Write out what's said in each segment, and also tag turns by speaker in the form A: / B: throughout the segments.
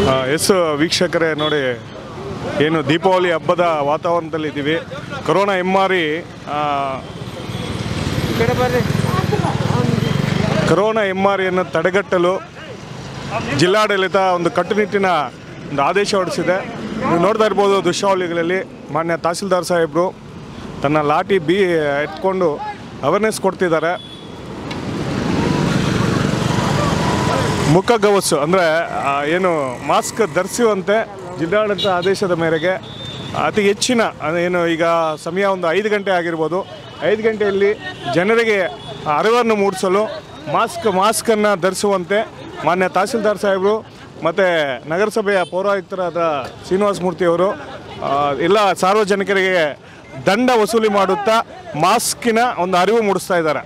A: ಆ, ಎಸ್ ವೀಕ್ಷಕರೇ ನೋಡಿ ಏನು ದೀಪಾವಳಿ ಹಬ್ಬದ ವಾತಾವರಣದಲ್ಲಿ ಇದ್ದೀವಿ ಕೊರೋನಾ ಎಮ್ಮಾರಿ ಆ, ಕೊರೋನಾ ಎಮ್ಮಾರಿಯನ್ನು ತಡೆಗಟ್ಟಲು ಜಿಲ್ಲಾಡಳಿತ ಒಂದು ಕಟ್ಟುನಿಟ್ಟಿನ ಒಂದು ಆದೇಶ ಹೊರಡಿಸಿದೆ ನೀವು ನೋಡ್ತಾ ಇರ್ಬೋದು ದೃಶ್ಯಾವಳಿಗಳಲ್ಲಿ ಮಾನ್ಯ ತಹಸೀಲ್ದಾರ್ ಸಾಹೇಬರು ತನ್ನ ಲಾಠಿ ಬಿ ಎತ್ಕೊಂಡು ಅವೇರ್ನೆಸ್ ಕೊಡ್ತಿದ್ದಾರೆ ಮುಖಗವಸು ಅಂದರೆ ಏನು ಮಾಸ್ಕ್ ಧರಿಸುವಂತೆ ಜಿಲ್ಲಾಡಳಿತ ಆದೇಶದ ಮೇರೆಗೆ ಅತಿ ಹೆಚ್ಚಿನ ಅಂದ್ರೆ ಏನು ಈಗ ಸಮಯ ಒಂದು ಐದು ಗಂಟೆ ಆಗಿರ್ಬೋದು ಐದು ಗಂಟೆಯಲ್ಲಿ ಜನರಿಗೆ ಅರಿವನ್ನು ಮೂಡಿಸಲು ಮಾಸ್ಕ್ ಮಾಸ್ಕನ್ನು ಧರಿಸುವಂತೆ ಮಾನ್ಯ ತಹಸೀಲ್ದಾರ್ ಸಾಹೇಬರು ಮತ್ತು ನಗರಸಭೆಯ ಪೌರಾಯುಕ್ತರಾದ ಶ್ರೀನಿವಾಸ ಮೂರ್ತಿಯವರು ಆ, ಎಲ್ಲ ಸಾರ್ವಜನಿಕರಿಗೆ ದಂಡ ವಸೂಲಿ ಮಾಡುತ್ತಾ ಮಾಸ್ಕಿನ ಒಂದು ಅರಿವು ಮೂಡಿಸ್ತಾ ಇದ್ದಾರೆ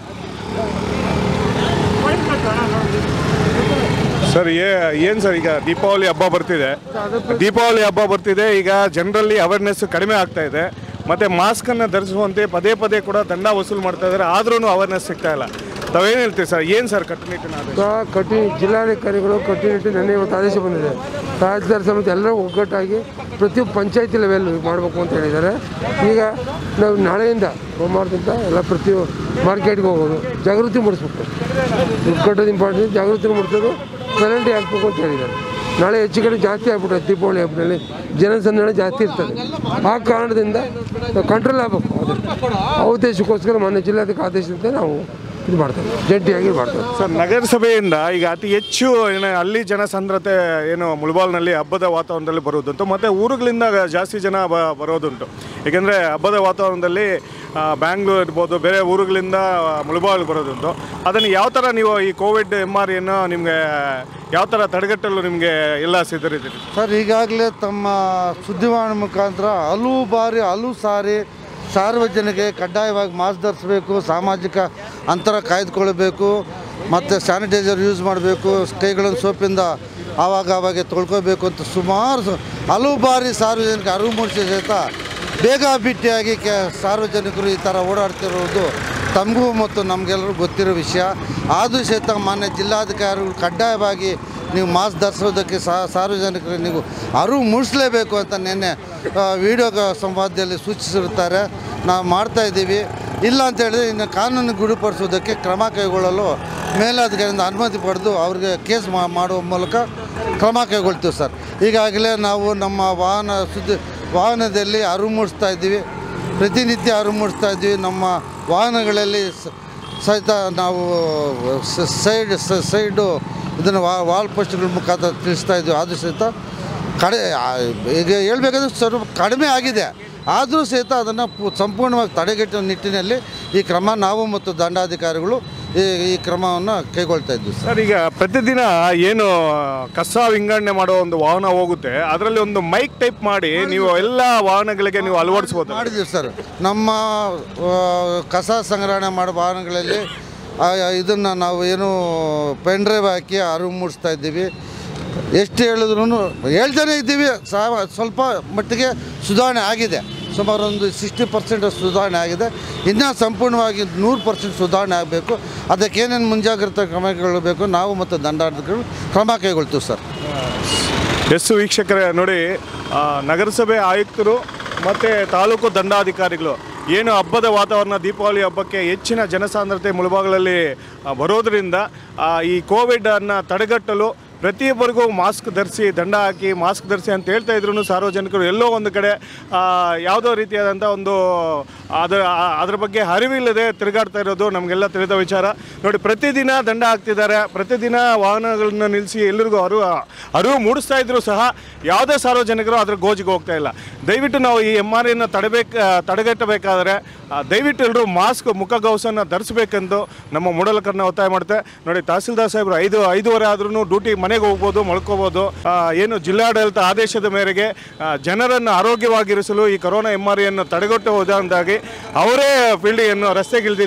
A: ಸರ್ ಏ ಏನು ಸರ್ ಈಗ ದೀಪಾವಳಿ ಹಬ್ಬ ಬರ್ತಿದೆ ದೀಪಾವಳಿ ಹಬ್ಬ ಬರ್ತಿದೆ ಈಗ ಜನರಲ್ಲಿ ಅವೇರ್ನೆಸ್ ಕಡಿಮೆ ಆಗ್ತಾ ಇದೆ ಮತ್ತೆ ಮಾಸ್ಕನ್ನು ಧರಿಸುವಂತೆ ಪದೇ ಪದೇ ಕೂಡ ದಂಡ ವಸೂಲು ಮಾಡ್ತಾ ಇದ್ದಾರೆ ಆದ್ರೂ ಅವೇರ್ನೆಸ್ ಸಿಗ್ತಾ ಇಲ್ಲ ತಾವೇನು ಹೇಳ್ತೀವಿ ಸರ್ ಏನು ಸರ್ ಕಟ್ಟುನಿಟ್ಟಿನ ಆದೇಶ?
B: ಕ- ಕಟ್ಟಿ ಜಿಲ್ಲಾಧಿಕಾರಿಗಳು ಕಟ್ಟುನಿಟ್ಟು ನೆನ್ನೆ ಇವತ್ತು ಆದೇಶ ಬಂದಿದೆ ತಹಸೀಲ್ದಾರ್ ಸಮೇತ ಎಲ್ಲರೂ ಒಗ್ಗಟ್ಟಾಗಿ ಪ್ರತಿ ಪಂಚಾಯತಿ ಲೆವೆಲ್ ಮಾಡಬೇಕು ಅಂತ ಹೇಳಿದ್ದಾರೆ ಈಗ ನಾವು ನಾಳೆಯಿಂದ ಸೋಮವಾರದಿಂದ ಎಲ್ಲ ಪ್ರತಿ ಮಾರ್ಕೆಟ್ಗೆ ಹೋಗೋದು ಜಾಗೃತಿ ಮೂಡಿಸ್ಬೇಕು ದುಡ್ಡು ಕಟ್ಟೋದು ಇಂಪಾರ್ಟೆಂಟ್ ಜಾಗೃತಿ ಮೂಡಿಸೋದು ಪೆನಲ್ಟಿ ಹಾಕ್ಬೇಕು ಅಂತ ಹೇಳಿದ್ದಾರೆ ನಾಳೆ ಹೆಚ್ಚು ಕಡೆ ಜಾಸ್ತಿ ಆಗ್ಬಿಟ್ಟೆ ದೀಪಾವಳಿ ಹಬ್ಬದಲ್ಲಿ ಜನಸಂದಣಿ ಜಾಸ್ತಿ ಇರ್ತದೆ ಆ ಕಾರಣದಿಂದ ಕಂಟ್ರೋಲ್ ಆಗಬೇಕು ಆದಷ್ಟು ಆ ಉದ್ದೇಶಕ್ಕೋಸ್ಕರ ಮೊನ್ನೆ ಜಿಲ್ಲಾಧಿಕಾರಿ ಆದೇಶದಂತೆ ನಾವು ಇದು ಮಾಡ್ತೇವೆ ಜಂಟಿಯಾಗಿ ಮಾಡ್ತೇವೆ
A: ಸರ್ ನಗರಸಭೆಯಿಂದ ಈಗ ಅತಿ ಹೆಚ್ಚು ಏನು ಅಲ್ಲಿ ಜನಸಾಂದ್ರತೆ ಏನು ಮುಳಬಾಲ್ನಲ್ಲಿ ಹಬ್ಬದ ವಾತಾವರಣದಲ್ಲಿ ಬರೋದುಂಟು ಮತ್ತು ಊರುಗಳಿಂದ ಜಾಸ್ತಿ ಜನ ಬ ಬರೋದುಂಟು ಏಕೆಂದರೆ ಹಬ್ಬದ ವಾತಾವರಣದಲ್ಲಿ ಆ, ಬ್ಯಾಂಗ್ಳೂರ್ ಇರ್ಬೋದು ಬೇರೆ ಊರುಗಳಿಂದ ಮುಳಬಾಲ್ ಬರೋದುಂಟು ಅದನ್ನು ಯಾವ ಥರ ನೀವು ಈ ಕೋವಿಡ್ ಎಮ್ ಆರ್ ಏನು ನಿಮಗೆ ಯಾವ ಥರ ತಡೆಗಟ್ಟಲು ನಿಮಗೆ ಎಲ್ಲ ಸಿದ್ಧರಿದ್ದೀರಿ
C: ಸರ್ ಈಗಾಗಲೇ ತಮ್ಮ ಸುದ್ದಿವಾಣಿ ಮುಖಾಂತರ ಹಲವು ಬಾರಿ ಹಲವು ಸಾರಿ ಸಾರ್ವಜನಿಕರಿಗೆ ಕಡ್ಡಾಯವಾಗಿ ಮಾಸ್ಕ್ ಧರಿಸಬೇಕು ಸಾಮಾಜಿಕ ಅಂತರ ಕಾಯ್ದುಕೊಳ್ಬೇಕು ಮತ್ತು ಸ್ಯಾನಿಟೈಸರ್ ಯೂಸ್ ಮಾಡಬೇಕು ಕೈಗಳನ್ನು ಸೋಪಿಂದ ಆವಾಗ ಆವಾಗ ತೊಳ್ಕೊಬೇಕು ಅಂತ ಸುಮಾರು ಸ- ಹಲವು ಬಾರಿ ಸಾರ್ವಜನಿಕ ಅರಿವು ಮೂಡಿಸಿ ಸಹಿತ ಬೇಗ ಬಿಟ್ಟಿಯಾಗಿ ಕೆ ಸಾರ್ವಜನಿಕರು ಈ ಥರ ಓಡಾಡ್ತಿರೋದು ತಮಗೂ ಮತ್ತು ನಮಗೆಲ್ಲರೂ ಗೊತ್ತಿರೋ ವಿಷಯ ಆದರೂ ಸಹಿತ ಮಾನ್ಯ ಜಿಲ್ಲಾಧಿಕಾರಿಗಳು ಕಡ್ಡಾಯವಾಗಿ ನೀವು ಮಾಸ್ಕ್ ಧರಿಸೋದಕ್ಕೆ ಸಾ- ಸಾರ್ವಜನಿಕರಿಗೆ ನೀವು ಅರಿವು ಮೂಡಿಸಲೇಬೇಕು ಅಂತ ನಿನ್ನೆ ಆ, ವಿಡಿಯೋ ಗ- ಸಂವಾದದಲ್ಲಿ ಸೂಚಿಸಿರುತ್ತಾರೆ ನಾವು ಮಾಡ್ತಾ ಇದ್ದೀವಿ ಇಲ್ಲ ಅಂತ ಹೇಳಿದ್ರೆ ಇನ್ನು ಕಾನೂನು ಗುರಿಪಡಿಸೋದಕ್ಕೆ ಕ್ರಮ ಕೈಗೊಳ್ಳಲು ಮೇಲಧಿಕಾರಿಯಿಂದ ಅನುಮತಿ ಪಡೆದು ಅವ್ರಿಗೆ ಕೇಸ್ ಮಾ- ಮಾಡುವ ಮೂಲಕ ಕ್ರಮ ಕೈಗೊಳ್ತೀವಿ ಸರ್ ಈಗಾಗಲೇ ನಾವು ನಮ್ಮ ವಾಹನ ಸುದ್ದಿ ವಾಹನದಲ್ಲಿ ಅರಿವು ಮೂಡಿಸ್ತಾ ಇದ್ದೀವಿ ಪ್ರತಿನಿತ್ಯ ಅರಿವು ಮೂಡಿಸ್ತಾ ಇದ್ದೀವಿ ನಮ್ಮ ವಾಹನಗಳಲ್ಲಿ ಸ- ಸಹಿತ ನಾವು ಸ- ಸೈಡ್ ಸ- ಸೈಡು ಇದನ್ನು ವಾ ವಾಲ್ ಪೋಸ್ಟ್ಗಳ ಮುಖಾಂತರ ತಿಳಿಸ್ತಾ ಇದ್ದೀವಿ ಆದರೂ ಸಹಿತ ಕಡೆ ಆ, ಈಗ ಹೇಳ್ಬೇಕಾದ್ರೆ ಸ್ವಲ್ಪ ಕಡಿಮೆ ಆಗಿದೆ ಆದರೂ ಸಹಿತ ಅದನ್ನು ಪು- ಸಂಪೂರ್ಣವಾಗಿ ತಡೆಗಟ್ಟುವ ನಿಟ್ಟಿನಲ್ಲಿ ಈ ಕ್ರಮ ನಾವು ಮತ್ತು ದಂಡಾಧಿಕಾರಿಗಳು ಈ ಈ ಕ್ರಮವನ್ನು ಕೈಗೊಳ್ತಾ ಇದ್ದೀವಿ ಸರ್
A: ಸರ್ ಈಗ ಪ್ರತಿದಿನ ಏನು ಕಸ ವಿಂಗಡಣೆ ಮಾಡೋ ಒಂದು ವಾಹನ ಹೋಗುತ್ತೆ ಅದರಲ್ಲಿ ಒಂದು ಮೈಕ್ ಟೈಪ್ ಮಾಡಿ ನೀವು ಎಲ್ಲ ವಾಹನಗಳಿಗೆ ನೀವು ಅಳವಡಿಸ್ಬೋದು
C: ಮಾಡಿದ್ದೀವಿ ಸರ್ ನಮ್ಮ ಆ, ಕಸ ಸಂಗ್ರಹಣೆ ಮಾಡೋ ವಾಹನಗಳಲ್ಲಿ ಇದನ್ನು ನಾವು ಏನು ಪೆನ್ ಡ್ರೈವ್ ಹಾಕಿ ಅರಿವು ಮೂಡಿಸ್ತಾ ಇದ್ದೀವಿ ಎಷ್ಟು ಹೇಳಿದ್ರು ಹೇಳ್ತಾನೆ ಇದ್ದೀವಿ ಸಾ- ಸ್ವಲ್ಪ ಮಟ್ಟಿಗೆ ಸುಧಾರಣೆ ಆಗಿದೆ ಸುಮಾರು ಒಂದು ಸಿಕ್ಸ್ಟಿ ಪರ್ಸೆಂಟ್ ಸುಧಾರಣೆ ಆಗಿದೆ ಇನ್ನೂ ಸಂಪೂರ್ಣವಾಗಿ ನೂರು ಪರ್ಸೆಂಟ್ ಸುಧಾರಣೆ ಆಗಬೇಕು ಅದಕ್ಕೇನೇನು ಮುಂಜಾಗ್ರತಾ ಕ್ರಮ ಕೈಗೊಳ್ಳಬೇಕು ನಾವು ಮತ್ತು ದಂಡಾಧಿಕಾರಿಗಳು ಕ್ರಮ ಕೈಗೊಳ್ತೀವಿ ಸರ್
A: ಎಸ್ ವೀಕ್ಷಕರೇ ನೋಡಿ ಆ, ನಗರಸಭೆ ಆಯುಕ್ತರು ಮತ್ತು ತಾಲೂಕು ದಂಡಾಧಿಕಾರಿಗಳು ಏನು ಹಬ್ಬದ ವಾತಾವರಣ ದೀಪಾವಳಿ ಹಬ್ಬಕ್ಕೆ ಹೆಚ್ಚಿನ ಜನಸಾಂದ್ರತೆ ಮುಳುಬಾಗಿಲಲ್ಲಿ ಆ, ಬರೋದರಿಂದ ಆ, ಈ ಕೋವಿಡನ್ನು ತಡೆಗಟ್ಟಲು ಪ್ರತಿಯೊಬ್ಬರಿಗೂ ಮಾಸ್ಕ್ ಧರಿಸಿ ದಂಡ ಹಾಕಿ ಮಾಸ್ಕ್ ಧರಿಸಿ ಅಂತ ಹೇಳ್ತಾ ಇದ್ರು ಸಾರ್ವಜನಿಕರು ಎಲ್ಲೋ ಒಂದು ಕಡೆ ಆ, ಯಾವುದೋ ರೀತಿಯಾದಂಥ ಒಂದು ಅದರ ಆ- ಅದ್ರ ಬಗ್ಗೆ ಅರಿವಿಲ್ಲದೆ ತಿರುಗಾಡ್ತಾ ಇರೋದು ನಮಗೆಲ್ಲ ತಿಳಿದ ವಿಚಾರ ನೋಡಿ ಪ್ರತಿದಿನ ದಂಡ ಹಾಕ್ತಿದ್ದಾರೆ ಪ್ರತಿದಿನ ವಾಹನಗಳನ್ನ ನಿಲ್ಲಿಸಿ ಎಲ್ಲರಿಗೂ ಅರಿವು ಅರಿವು ಮೂಡಿಸ್ತಾ ಇದ್ರು ಸಹ ಯಾವುದೇ ಸಾರ್ವಜನಿಕರು ಅದ್ರ ಗೋಜಿಗೆ ಹೋಗ್ತಾ ಇಲ್ಲ ದಯವಿಟ್ಟು ನಾವು ಈ ಎಮ್ ಆರ್ ಐನ ತಡೆಬೇಕು ತಡೆಗಟ್ಟಬೇಕಾದ್ರೆ ಆ, ದಯವಿಟ್ಟು ಎಲ್ಲರೂ ಮಾಸ್ಕ್ ಮುಖಗವಸನ್ನು ಧರಿಸಬೇಕೆಂದು ನಮ್ಮ ಮೂಡಲಕರನ್ನ ಒತ್ತಾಯ ಮಾಡುತ್ತೆ ನೋಡಿ ತಹಸೀಲ್ದಾರ್ ಸಾಹೇಬರು ಐದು ಐದೂವರೆ ಆದ್ರೂ ಡ್ಯೂಟಿ ಮನೆಗೆ ಹೋಗ್ಬೋದು ಮಲ್ಕೋಬೋದು ಆ, ಏನು ಜಿಲ್ಲಾಡಳಿತ ಆದೇಶದ ಮೇರೆಗೆ ಆ, ಜನರನ್ನು ಆರೋಗ್ಯವಾಗಿರಿಸಲು ಈ ಕೊರೋನಾ ಎಮ್ ಆರ್ ಐಯನ್ನು ತಡೆಗಟ್ಟುವುದಾಗಿ ಅವರೇ ಫೀಲ್ಡಿಯನ್ನು ರಸ್ತೆಗಿಳಿದಿದ್ದಾರೆ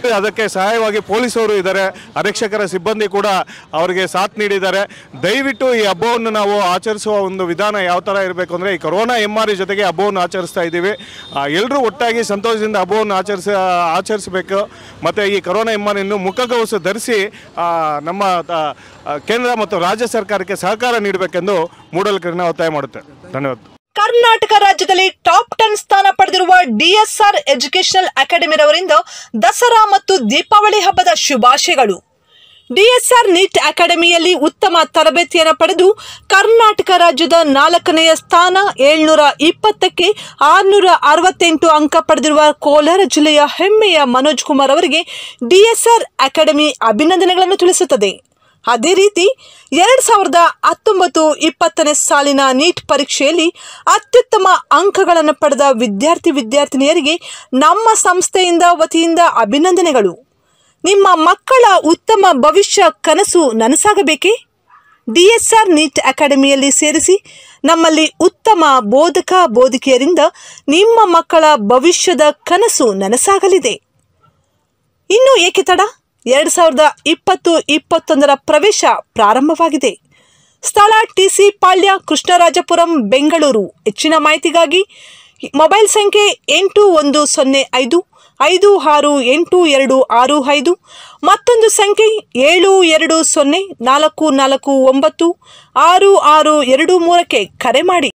A: ಅದಕ್ಕೆ ಸಹಾಯವಾಗಿ ಪೊಲೀಸರು ಇದ್ದಾರೆ ಆರಕ್ಷಕರ ಸಿಬ್ಬಂದಿ ಕೂಡ ಅವರಿಗೆ ಸಾಥ್ ನೀಡಿದ್ದಾರೆ ದಯವಿಟ್ಟು ಈ ಹಬ್ಬವನ್ನು ನಾವು ಆಚರಿಸುವ ಒಂದು ವಿಧಾನ ಯಾವ ಥರ ಇರಬೇಕು ಅಂದರೆ ಈ ಕೊರೋನಾ ಎಮ್ಮಾರಿ ಜೊತೆಗೆ ಹಬ್ಬವನ್ನು ಆಚರಿಸ್ತಾ ಇದ್ದೀವಿ ಎಲ್ಲರೂ ಒಟ್ಟಾಗಿ ಸಂತೋಷದಿಂದ ಹಬ್ಬವನ್ನು ಆಚರಿಸ ಆಚರಿಸಬೇಕು ಮತ್ತು ಈ ಕೊರೋನಾ ಎಮ್ಮಾರಿಯನ್ನು ಮುಖಗವಸು ಧರಿಸಿ ಆ, ನಮ್ಮ ಆ, ಆ, ಕೇಂದ್ರ ಮತ್ತು ರಾಜ್ಯ ಸರ್ಕಾರಕ್ಕೆ ಸಹಕಾರ ನೀಡಬೇಕೆಂದು ಮೂಡಲ್ಕರನ್ನ ಒತ್ತಾಯ ಮಾಡುತ್ತೆ ಧನ್ಯವಾದ
D: ಕರ್ನಾಟಕ ರಾಜ್ಯದಲ್ಲಿ ಟಾಪ್ ಟೆನ್ ಸ್ಥಾನ ಪಡೆದಿರುವ ಡಿಎಸ್ಆರ್ ಎಜುಕೇಶನಲ್ ಅಕಾಡೆಮಿರವರಿಂದ ದಸರಾ ಮತ್ತು ದೀಪಾವಳಿ ಹಬ್ಬದ ಶುಭಾಶಯಗಳು ಡಿಎಸ್ಆರ್ ನೀಟ್ ಅಕಾಡೆಮಿಯಲ್ಲಿ ಉತ್ತಮ ತರಬೇತಿಯನ್ನು ಪಡೆದು ಕರ್ನಾಟಕ ರಾಜ್ಯದ ನಾಲ್ಕನೆಯ ಸ್ಥಾನ ಏಳ್ನೂರ ಇಪ್ಪತ್ತಕ್ಕೆ ಆರುನೂರ ಅರವತ್ತೆಂಟು ಅಂಕ ಪಡೆದಿರುವ ಕೋಲಾರ ಜಿಲ್ಲೆಯ ಹೆಮ್ಮೆಯ ಮನೋಜ್ ಕುಮಾರ್ ಅವರಿಗೆ ಡಿಎಸ್ಆರ್ ಅಕಾಡೆಮಿ ಅಭಿನಂದನೆಗಳನ್ನು ತಿಳಿಸುತ್ತದೆ ಅದೇ ರೀತಿ ಎರಡ್ ಸಾವಿರದ ಹತ್ತೊಂಬತ್ತು ಇಪ್ಪತ್ತನೇ ಸಾಲಿನ ನೀಟ್ ಪರೀಕ್ಷೆಯಲ್ಲಿ ಅತ್ಯುತ್ತಮ ಅಂಕಗಳನ್ನು ಪಡೆದ ವಿದ್ಯಾರ್ಥಿ ವಿದ್ಯಾರ್ಥಿನಿಯರಿಗೆ ನಮ್ಮ ಸಂಸ್ಥೆಯಿಂದ ವತಿಯಿಂದ ಅಭಿನಂದನೆಗಳು ನಿಮ್ಮ ಮಕ್ಕಳ ಉತ್ತಮ ಭವಿಷ್ಯ ಕನಸು ನನಸಾಗಬೇಕೇ ಡಿಎಸ್ಆರ್ ನೀಟ್ ಅಕಾಡೆಮಿಯಲ್ಲಿ ಸೇರಿಸಿ ನಮ್ಮಲ್ಲಿ ಉತ್ತಮ ಬೋಧಕ ಬೋಧಕಿಯರಿಂದ ನಿಮ್ಮ ಮಕ್ಕಳ ಭವಿಷ್ಯದ ಕನಸು ನನಸಾಗಲಿದೆ ಇನ್ನು ಏಕೆ ತಡ ಎರಡು ಸಾವಿರದ ಇಪ್ಪತ್ತು ಇಪ್ಪತ್ತೊಂದರ ಪ್ರವೇಶ ಪ್ರಾರಂಭವಾಗಿದೆ ಸ್ಥಳ ಟಿಸಿ ಪಾಳ್ಯ ಕೃಷ್ಣರಾಜಪುರಂ ಬೆಂಗಳೂರು ಹೆಚ್ಚಿನ ಮಾಹಿತಿಗಾಗಿ ಮೊಬೈಲ್ ಸಂಖ್ಯೆ ಎಂಟು ಒಂದು ಸೊನ್ನೆ ಐದು ಐದು ಆರು ಎಂಟು ಎರಡು ಆರು ಐದು ಮತ್ತೊಂದು ಸಂಖ್ಯೆ ಏಳು ಎರಡು ಸೊನ್ನೆ ನಾಲ್ಕು ನಾಲ್ಕು ಒಂಬತ್ತು ಆರು ಆರು ಎರಡು ಮೂರಕ್ಕೆ ಕರೆ ಮಾಡಿ